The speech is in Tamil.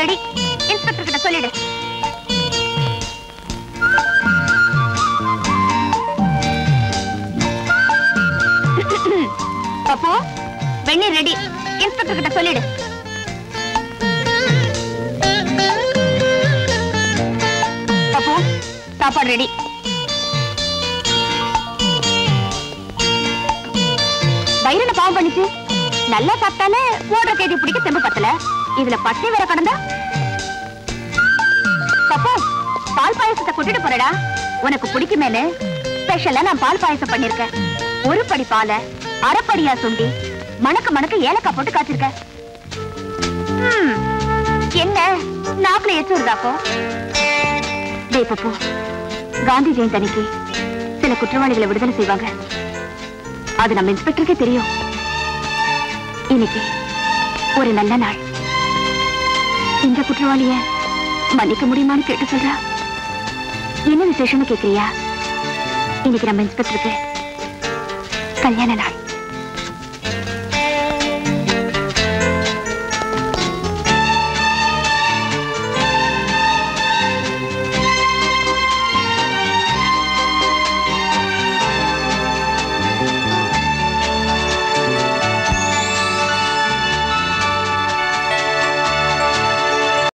ரெடி இன்ஸ்பெக்டர் கிட்ட சொல்லிடு அப்போ வெந்நீர் ரெடி இன்ஸ்பெக்டர் கிட்ட சொல்லிடு அப்போ சாப்பாடு ரெடி வயிறுல பாவம் பண்ணிச்சு நல்லா சாப்பிட்டாலே ஓடுற கேட்டி பிடிக்க தெம்பு பத்தல இதுல பட்டி வேற கடந்தா பப்போ பால் பாயசத்தை கொட்டிட்டு போறடா உனக்கு பிடிக்குமேனு ஸ்பெஷலா நான் பால் பாயசம் பண்ணிருக்கேன் ஒரு படி பாலை அரைப்படியா சுண்டி மணக்க மணக்க ஏலக்காய் போட்டு காய்ச்சிருக்க ம், என்ன நாக்குல எச்சு வருதாக்கோ டேய் பப்பு காந்தி ஜெயந்தி அன்னைக்கு சில குற்றவாளிகளை விடுதலை செய்வாங்க அது நம்ம இன்ஸ்பெக்டருக்கே தெரியும் இன்னைக்கு ஒரு நல்ல நாள் இந்த குற்றவாளிய மன்னிக்க முடியுமான்னு கேட்டு சொல்றா என்ன விசேஷம்னு கேக்குறியா இன்னைக்கு நம்ம இன்ஸ்பெக்டருக்கு கல்யாண நாள்